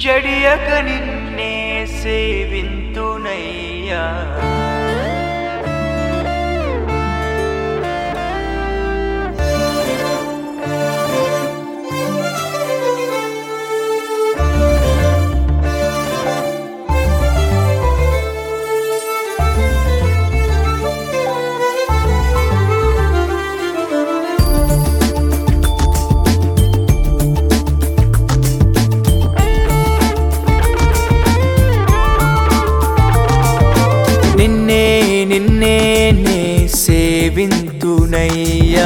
జడియక నిన్నే సేవింతునయ్యా నిన్నే నిన్నే నే సేవింతునయ్యా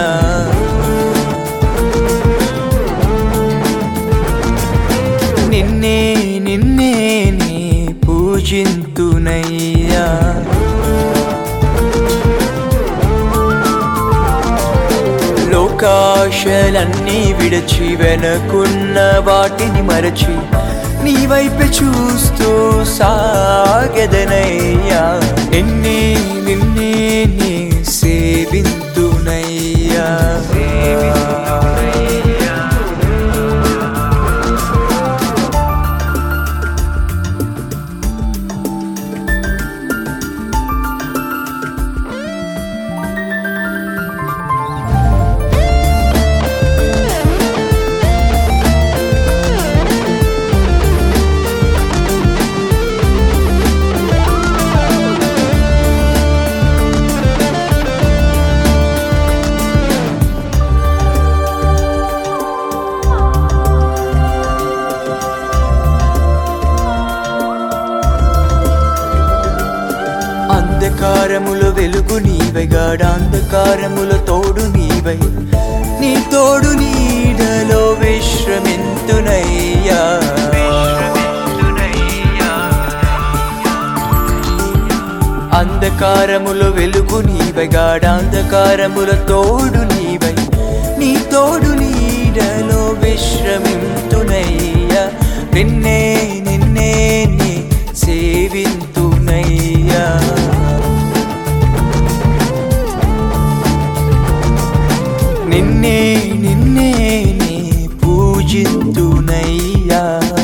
నిన్నే నిన్నే నే పూజింతునయ్యా లోకాశలన్నీ విడిచి వెనకున్న వాటిని మరచి నీ వైపు చూస్తూ సాగెదనయ్యా నిన్నే నిన్నే నే సేవింతునయ్యా సేవింతునయ్యా అంధకారములో వెలుగు నీవై గాఢాంధకారముల తోడు నీవై నీ తోడు నీడలో విశ్రమింతునయ్యా అంధకారములో వెలుగు నీవై గాఢాంధకారముల తోడు నీవై నీ తోడు నీడలో విశ్రమింతునయ్యా నిన్నే నిన్నే నీ సేవింతునయ్యా నిన్నే నిన్నే నీ పూజింతునయ్యా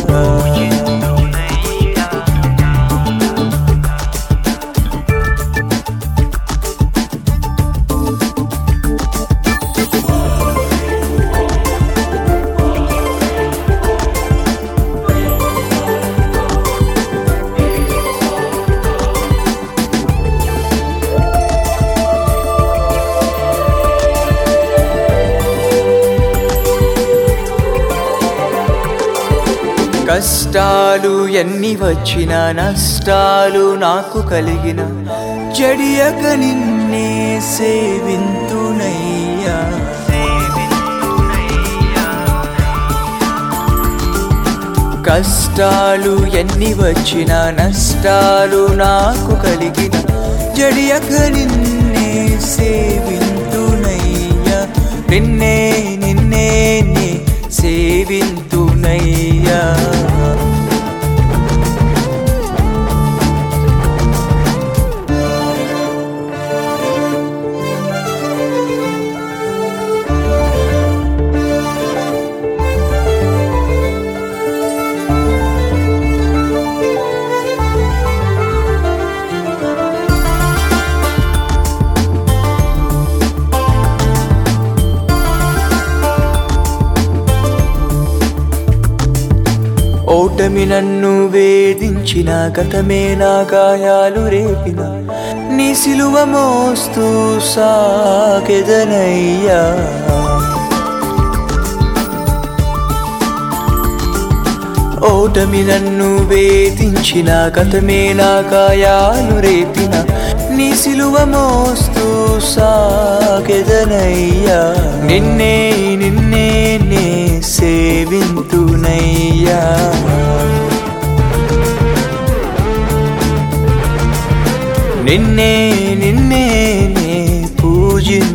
కష్టాలు ఎన్ని వచ్చినా నష్టాలు నాకు కలిగిన జడియక నిన్నే సేవింతునయ్యా కష్టాలు ఎన్ని వచ్చినా నష్టాలు నాకు కలిగిన జడియక నిన్నే సేవింతునయ్యా నిన్నే నిన్నే నే సేవింతునయ్యా ఓటమి నన్ను వేధించిన గతమే నా గాయాలు రేపిన నీ సిలువ మోస్తూ సాగెదనయ్యా ఓటమి నన్ను వేధించిన గతమే నా గాయాలు రేపిన నీ సిలువ మోస్తూ సాగెదనయ్యా నిన్నే నిన్నే నే సేవింతునయ్యా నిన్నే నిన్నే నే పూజింతునయ్యా